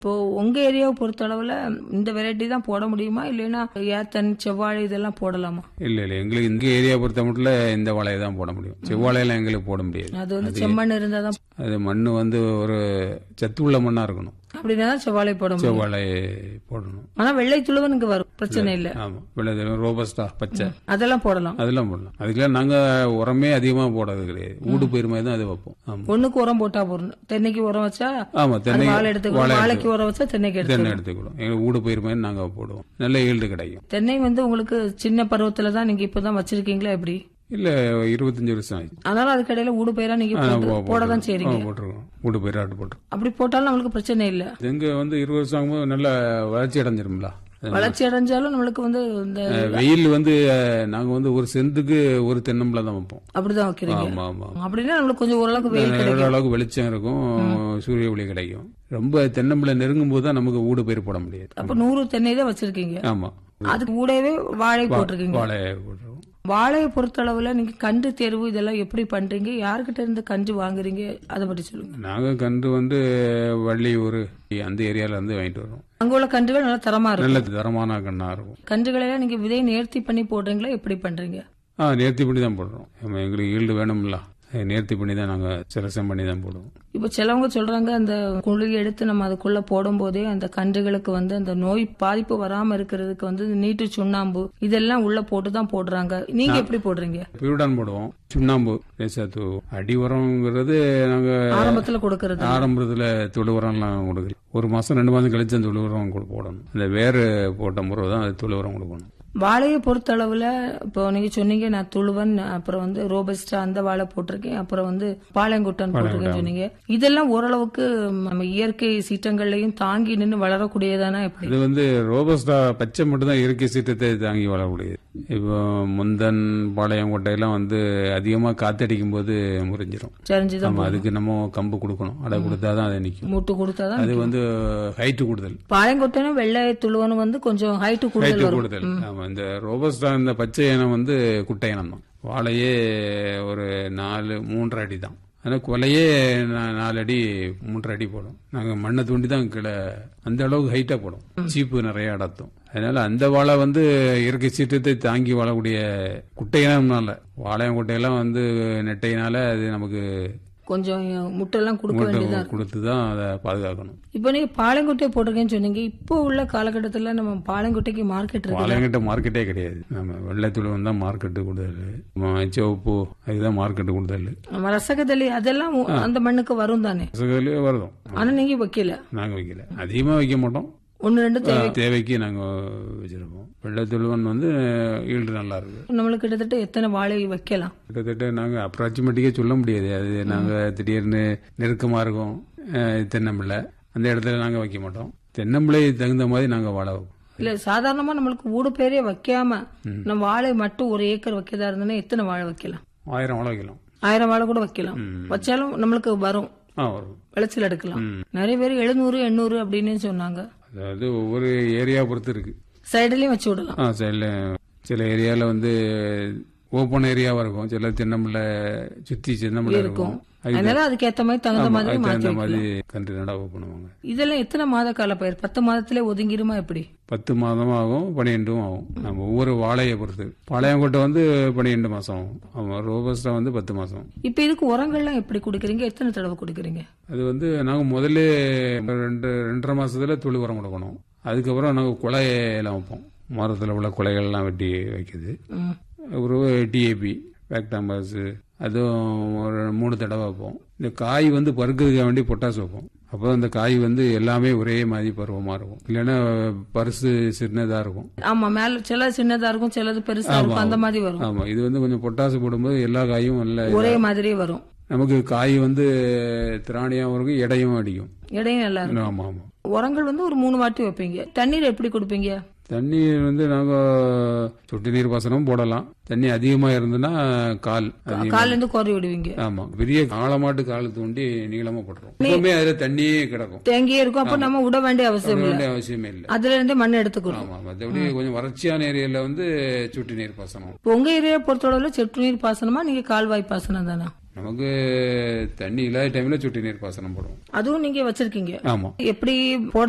இப்போ உங்க ஏரியாவை பொறுத்த அளவுல இந்த வெரைட்டி தான் போட முடியுமா இல்லைன்னா ஏத்தன் செவ்வாழை இதெல்லாம் போடலாமா இல்ல இல்ல எங்களுக்கு இந்த ஏரியா பொறுத்த மட்டும் இந்த வாழையை தான் போட முடியும் செவ்வாழையெல்லாம் எங்களுக்கு போட முடியாது அது வந்து செம்மண் இருந்தா தான் அது மண் வந்து ஒரு சத்து உள்ள மண்ணா இருக்கணும் அப்படின்னா தான் செவ்வாழை போட முடியும் செவ்வாழை போடணும் ஆனா வெள்ளை துளுவன் இங்க வரும் பிரச்சனை இல்ல ஆமா விளையாடு ரோபஸ்டா பச்சை அதெல்லாம் போடலாம் அதெல்லாம் போடலாம் அதுக்கெல்லாம் நாங்க உரமே அதிகமா போடுறது கிடையாது ஊடு பயிர் மாதிரி தான் அது வைப்போம் ஆமா ஒண்ணுக்கு உரம் போட்டா போறோம் தென்னைக்கு உரம் வச்சா ஆமா அது தென்னை வாழை எடுத்துக்கணும் வாழைக்கு உரம் வச்சா தென்னைக்கு எடுத்து தென்னை எடுத்துக்கிடும் எங்களுக்கு ஊடு பயிர் மாதிரி நாங்க போடுவோம் நல்ல ஈல்டு கிடைக்கும் தென்னை வந்து உங்களுக்கு சின்ன பருவத்துல தான் நீங்க இப்பதான் வச்சிருக்கீங்களா எப்படி இல்ல இருபத்தஞ்சு வருஷம் ஆச்சு அதனால அதுக்கடையில ஊடு பயிரா நீங்க போட்டு- போட தான் செய்றீங்க போட்டிருக்கோம் ஊடு பயிர் ஆட்டு போட்டிருக்கோம் அப்படி போட்டாலும் நம்மளுக்கு பிரச்சனை இல்ல எங்க வந்து இருபது வருஷம் ஆகும்போது நல்ல வளர்ச்சி அடைஞ்சிரும்ல வளர்ச்சி அடைஞ்சாலும் நம்மளுக்கு வந்து இந்த அஹ், வெயில் வந்து அஹ், நாங்க வந்து ஒரு சென்ட்டுக்கு ஒரு தென்னம்பிள்ளை தான் வைப்போம் அப்படிதான் வைக்கிறீங்க ஆமா ஆமா அப்படின்னா நம்மளுக்கு கொஞ்சம் ஓரளவுக்கு வெயில் கிடைக்கும் அளவுக்கு வெளிச்சம் இருக்கும் சூரிய ஒளி கிடைக்கும் ரொம்ப தென்னம்பிள்ளை நெருங்கும் போது தான் நமக்கு ஊடு பயிர் போட முடியாது அப்ப நூறு தென்னை தான் வச்சிருக்கீங்க ஆமா அதுக்கு கூடவே வாழை போட்டிருக்கீங்க வாழை போட்டுருவோம் வாழையை பொறுத்தளவுல நீங்க கன்று தேர்வு இதெல்லாம் எப்படி பண்றீங்க யார்கிட்ட இருந்து கன்று வாங்குறீங்க அதை பத்தி சொல்லுங்க நாங்க கன்று வந்து வள்ளியூர் அந்த ஏரியால இருந்து வாங்கிட்டு வரோம் அங்க உள்ள கன்றுகள் நல்லா தரமா இருக்கும் நல்ல தரமான கண்ணா இருக்கும் கன்றுகளை எல்லாம் நீங்க விதை நேர்த்தி பண்ணி போடுறீங்களா எப்படி பண்றீங்க ஆ நேர்த்தி பண்ணி தான் போடுறோம் நம்ம எங்களுக்கு ஈல்டு வேணும்ல அதை நேர்த்தி பண்ணி தான் நாங்க செலக்ஷன் பண்ணி தான் போடுவோம் இப்ப சிலவங்க சொல்றாங்க அந்த குழி எடுத்து நம்ம அதுக்குள்ள போடும் போதே அந்த கன்றுகளுக்கு வந்து அந்த நோய் பாதிப்பு வராம இருக்கிறதுக்கு வந்து நீட்டு சுண்ணாம்பு இதெல்லாம் உள்ள போட்டு தான் போடுறாங்க நீங்க எப்படி போடுறீங்க பியூடான் போடுவோம் சுண்ணாம்பு லேசா தூவும் அடி உரம்ங்கிறது நாங்க ஆரம்பத்துல கொடுக்கறது ஆரம்பத்துல தொழு உரம்லாம் கொடுக்கல ஒரு மாசம் ரெண்டு மாசம் கழிச்சு அந்த தொழு உரம் கொடு- போடணும் இந்த வேறு போட்ட முறை தான் அது தொழு உரம் கொடுக்கணும் வாழையை பொறுத்த அளவுல இப்போ நீங்க சொன்னீங்க நான் துளுவன் அப்புறம் வந்து ரோபஸ்டா அந்த வாழை போட்டிருக்கேன் அப்புறம் வந்து பாளையங்குட்டன் போட்டிருக்கேன்னு சொன்னீங்க இதெல்லாம் ஓரளவுக்கு நம்ம இயற்கை சீற்றங்கள்லயும் தாங்கி நின்று வளரக்கூடியதானா எப்படி இது வந்து ரோபஸ்டா பச்சை மட்டும் தான் இயற்கை சீற்றத்தை தாங்கி வாழக்கூடியது இப்போ முந்தன் பாளையங்கோட்டையெல்லாம் வந்து அதிகமா காத்தடிக்கும் போது முறிஞ்சிரும் சரிஞ்சுதான் நம்ம அதுக்கு நம்ம கம்பு கொடுக்கணும் அடை கொடுத்தாதான் அது நிக்கும் மூட்டு கொடுத்தாதான் அது வந்து ஹைட்டு கூடுதல் பாளையங்குட்டனும் வெள்ளை துளுவனும் வந்து கொஞ்சம் ஹைட்டு கூடுதல் ஹைட்டு வரும் கூடுதல் ஆமா இந்த ரோபஸ்டா இந்த பச்சை இனம் வந்து குட்டை இனம் தான் வாழையே ஒரு நாலு மூன்றரை அடி தான் ஆனா கொலையே நா- நாலு அடி மூன்றரை அடி போடும் நாங்க மண்ணை தூண்டி தான் கீழே அந்த அளவுக்கு ஹைட்டா போடும் சீப்பு நிறைய அடத்தும் அதனால அந்த வாழை வந்து இயற்கை சீற்றத்தை தாங்கி வாழக்கூடிய குட்டை இனம்னால வாழையம் குட்டையெல்லாம் வந்து நெட்டையினால அது நமக்கு கொஞ்சம் முட்டெல்லாம் கொடுக்க வேண்டியதா இருக்கு கொடுத்து தான் அதை பாதுகாக்கணும் இப்போ நீங்க பாளையங்குட்டையை போட்டிருக்கேன்னு சொன்னீங்க இப்போ உள்ள காலகட்டத்துல நம்ம பாளையங்குட்டைக்கு மார்க்கெட் இருக்கு பாளையங்கிட்ட மார்க்கெட்டே கிடையாது நம்ம வெள்ளைத்துளவன் தான் மார்க்கெட்டு கூடுதல் நம்ம சிவப்பு அதுதான் மார்க்கெட்டு கூடுதல் நம்ம ரசகதளி அதெல்லாம் உ- அந்த மண்ணுக்கு வரும் தானே ரசகுல்லே வருதும் ஆனா நீங்க வைக்கல நாங்க வைக்கல அதிகமா வைக்க மாட்டோம் ஒன்னு ரெண்டு தேவை தேவைக்கு நாங்க வச்சிருப்போம் வெள்ளைத்துளவன் வந்து ஈல்டு நல்லா இருக்கு நம்மளுக்கு கிட்டத்தட்ட எத்தனை வாழை வைக்கலாம் கிட்டத்தட்ட நாங்க அப்ராக்சிமேட்டிக்கே சொல்ல முடியாது அது நாங்க திடீர்னு நெருக்கமா இருக்கும் அஹ், தென்னம்பிள்ளை அந்த இடத்துல நாங்க வைக்க மாட்டோம் தென்னம்பிள்ளை தகுந்த மாதிரி நாங்க வாழ வைப்போம் இல்ல சாதாரணமா நம்மளுக்கு ஊடு பேரே வைக்காம நம்ம வாழை மட்டும் ஒரு ஏக்கர் வைக்கதா இருந்ததுன்னா எத்தனை வாழை வைக்கலாம் ஆயிரம் வாழ வைக்கலாம் ஆயிரம் வாழை கூட வைக்கலாம் வச்சாலும் நம்மளுக்கு வரும் ஆ வரும் விளைச்சல் எடுக்கலாம் நிறைய பேர் எழுநூறு எண்ணூறு அப்படின்னு சொன்னாங்க அதாவது ஒவ்வொரு ஏரியா பொறுத்து இருக்கு சைடுலயும் வச்சு விடலாம் ஆ சில சில ஏரியால வந்து ஓப்பன் ஏரியாவா இருக்கும் சில தென்னம்பிள்ளை சுத்தி தென்னம்பிள்ளை இருக்கும் அது- அதனால அதுக்கு ஏத்த மாதிரி தகுந்த ஆமா, மாதிரி அதுக்கு மாத்தி தகுந்த வைக்கலாம் மாதிரி கன்று நடவு பண்ணுவாங்க இதெல்லாம் எத்தனை மாத கால பயிர் பத்து மாதத்திலே ஒதுங்கிருமா எப்படி பத்து மாதம் ஆகும் பன்னிரெண்டும் ஆகும் நம்ம ஒவ்வொரு வாழையை பொறுத்து பாளையங்கோட்டை வந்து பன்னிரெண்டு மாசம் ஆகும் ஆமா ரோபஸ்டா வந்து பத்து மாசம் இப்ப இதுக்கு உரங்கள்லாம் எப்படி குடுக்கறீங்க எத்தனை தடவை குடுக்கறீங்க அது வந்து நாங்க முதல்ல ரெண்டு ரெண்டரை மாசத்துல துளி உரம் கொடுக்கணும் அதுக்கப்புறம் நாங்க குலையெல்லாம் வைப்போம் மரத்துல உள்ள குலைகள்லாம் வெட்டி வைக்குது ம். ஒரு டிஏபி பேக்டாம்பஸ் அதுவும் ஒரு மூணு தடவை வைப்போம் இந்த காய் வந்து பருக்கிறதுக்காக வேண்டி பொட்டாசு வைப்போம் அப்போ அந்த காய் வந்து எல்லாமே ஒரே மாதிரி பருவமா இருக்கும் இல்லைன்னா பரிசு சின்னதா இருக்கும் ஆமா மேல சில சின்னதா இருக்கும் சிலது பெருசா இருக்கும் அந்த மாதிரி வரும் ஆமா இது வந்து கொஞ்சம் பொட்டாசு போடும்போது எல்லா காயும் நல்ல ஒரே மாதிரியே வரும் நமக்கு காய் வந்து திராணியாகவும் இருக்கும் எடையும் அடிக்கும் இடையும் நல்லா இருக்கும் ஆமா ஆமா உரங்கள் வந்து ஒரு மூணு வாட்டி வைப்பீங்க தண்ணீர் எப்படி கொடுப்பீங்க தண்ணீர் வந்து நாங்க சொட்டு நீர் பாசனம் போடலாம் தண்ணி அதிகமா இருந்ததுன்னா கால் அதிகம் கால்ல இருந்து குறை விடுவீங்க ஆமா பெரிய ஆழமாட்டு கால் தூண்டி நீளமா போட்டுரும் எப்பவுமே அதுல தண்ணியே கிடக்கும் தேங்கியே இருக்கும் அப்ப நம்ம விட வேண்டிய அவசியம் விட இல்லை வேண்டிய அவசியமே இல்லை அதுல இருந்தே மண் எடுத்துக்கிறோம் ஆமா மற்றபடி கொஞ்சம் வறட்சியான ஏரியால வந்து சொட்டு நீர் பாசனம் இப்போ உங்க ஏரியா பொறுத்தளவுல சொட்டு நீர் பாசனமா நீங்க கால்வாய் பாசனம் தானா நமக்கு தண்ணி இல்லாத டைம்ல சொட்டு நீர் பாசனம் போடுவோம் அதுவும் நீங்க வச்சிருக்கீங்க ஆமா எப்படி போட